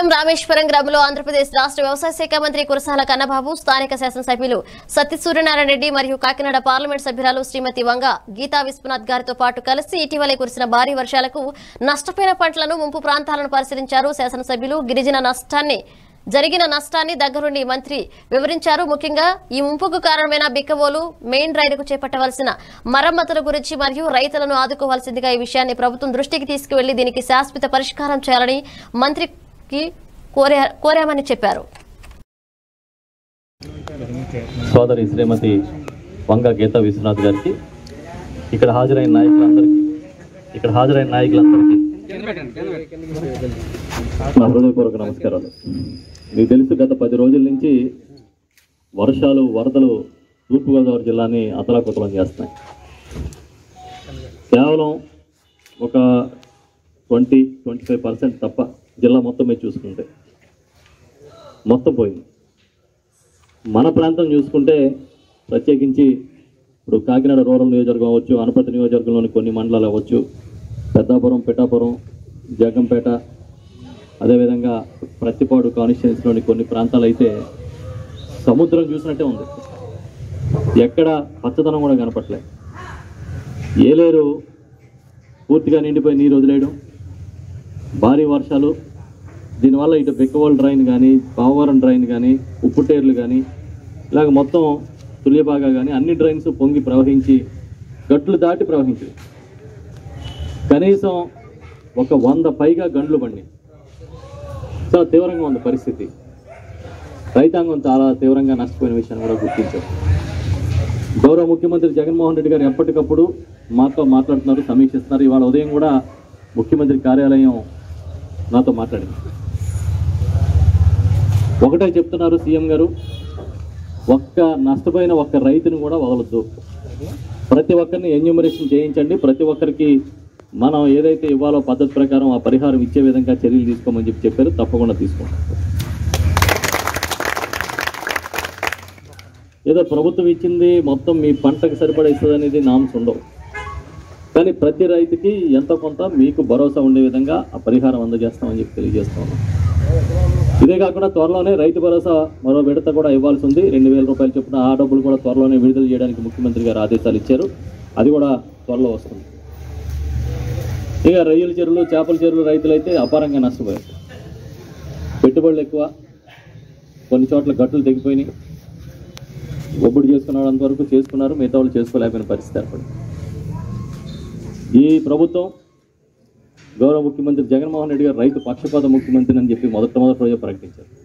మండలం రామేశ్వరం గ్రామంలో ఆంధ్రప్రదేశ్ రాష్ట్ర వ్యవసాయ శాఖ మంత్రి కురసాల కన్నబాబు స్థానిక శాసనసభ్యులు సత్య సూర్యనారాయణ రెడ్డి మరియు కాకినాడ పార్లమెంట్ సభ్యురాలు శ్రీమతి వంగ గీతా విశ్వనాథ్ గారితో పాటు కలిసి ఇటీవలే కురిసిన భారీ వర్షాలకు నష్టపోయిన పంటలను ముంపు ప్రాంతాలను పరిశీలించారు శాసనసభ్యులు గిరిజన నష్టాన్ని జరిగిన నష్టాన్ని దగ్గరుండి మంత్రి వివరించారు ముఖ్యంగా ఈ ముంపుకు కారణమైన బిక్కవోలు మెయిన్ రైలుకు చేపట్టవలసిన మరమ్మతుల గురించి మరియు రైతులను ఆదుకోవాల్సిందిగా ఈ విషయాన్ని ప్రభుత్వం దృష్టికి తీసుకువెళ్లి దీనికి శాశ్వత పరిష్కారం చేయాలని మంత్రికి కోరా కోరామని చెప్పారు సోదరి శ్రీమతి వంగ గీతా విశ్వనాథ్ గారికి ఇక్కడ హాజరైన నాయకులందరికీ ఇక్కడ హాజరైన నాయకులందరికీ నా హృదయపూర్వక నమస్కారాలు మీకు తెలుసు గత పది రోజుల నుంచి వర్షాలు వరదలు తూర్పుగోదావరి జిల్లాని అతలాకుతలం చేస్తున్నాయి కేవలం ఒక ట్వంటీ ట్వంటీ ఫైవ్ పర్సెంట్ తప్ప జిల్లా మొత్తం మీద చూసుకుంటే మొత్తం పోయింది మన ప్రాంతం చూసుకుంటే ప్రత్యేకించి ఇప్పుడు కాకినాడ రూరల్ నియోజకవర్గం అవ్వచ్చు అనపర్తి నియోజకవర్గంలోని కొన్ని మండలాలు అవ్వచ్చు పెద్దాపురం పిఠాపురం జగంపేట అదేవిధంగా ప్రత్తిపాడు కాన్స్టిట్యున్సీలోని కొన్ని ప్రాంతాలు అయితే సముద్రం చూసినట్టే ఉంది ఎక్కడ పచ్చదనం కూడా కనపట్లే ఏలేరు పూర్తిగా నిండిపోయి నీరు వదిలేయడం భారీ వర్షాలు దీనివల్ల ఇటు బెక్కవోల్ డ్రైన్ కానీ పావవరం డ్రైన్ కానీ ఉప్పుటేర్లు కానీ ఇలాగ మొత్తం తుల్యబాగా కానీ అన్ని డ్రైన్స్ పొంగి ప్రవహించి గట్లు దాటి ప్రవహించింది కనీసం ఒక వంద పైగా గండ్లు బండి చాలా తీవ్రంగా ఉంది పరిస్థితి రైతాంగం చాలా తీవ్రంగా నష్టపోయిన విషయాన్ని కూడా గుర్తించారు గౌరవ ముఖ్యమంత్రి జగన్మోహన్ రెడ్డి గారు ఎప్పటికప్పుడు మాతో మాట్లాడుతున్నారు సమీక్షిస్తున్నారు ఇవాళ ఉదయం కూడా ముఖ్యమంత్రి కార్యాలయం నాతో మాట్లాడింది ఒకటే చెప్తున్నారు సీఎం గారు ఒక్క నష్టపోయిన ఒక్క రైతుని కూడా వదలొద్దు ప్రతి ఒక్కరిని ఎన్యూమరేషన్ చేయించండి ప్రతి ఒక్కరికి మనం ఏదైతే ఇవ్వాలో పద్ధతి ప్రకారం ఆ పరిహారం ఇచ్చే విధంగా చర్యలు తీసుకోమని చెప్పి చెప్పారు తప్పకుండా తీసుకుంటాం ఏదో ప్రభుత్వం ఇచ్చింది మొత్తం మీ పంటకు సరిపడా ఇస్తుంది అనేది నామ్స్ ఉండవు కానీ ప్రతి రైతుకి ఎంతో కొంత మీకు భరోసా ఉండే విధంగా ఆ పరిహారం అందజేస్తామని చెప్పి తెలియజేస్తా ఉన్నాం ఇదే కాకుండా త్వరలోనే రైతు భరోసా మరో విడత కూడా ఇవ్వాల్సి ఉంది రెండు వేల రూపాయలు చొప్పున ఆ డబ్బులు కూడా త్వరలోనే విడుదల చేయడానికి ముఖ్యమంత్రి గారు ఆదేశాలు ఇచ్చారు అది కూడా త్వరలో వస్తుంది ఇక రొయ్యల చెరువులు చేపల చెరువులు రైతులైతే అపారంగా నష్టపోయారు పెట్టుబడులు ఎక్కువ కొన్ని చోట్ల గట్టులు తెగిపోయినాయి ఒబ్బుడు చేసుకున్నంత వరకు చేసుకున్నారు మిగతా వాళ్ళు చేసుకోలేకపోయిన పరిస్థితి ఏర్పడింది ఈ ప్రభుత్వం గౌరవ ముఖ్యమంత్రి జగన్మోహన్ రెడ్డి గారు రైతు పక్షపాత ముఖ్యమంత్రి అని చెప్పి మొదట మొదటి రోజే ప్రకటించారు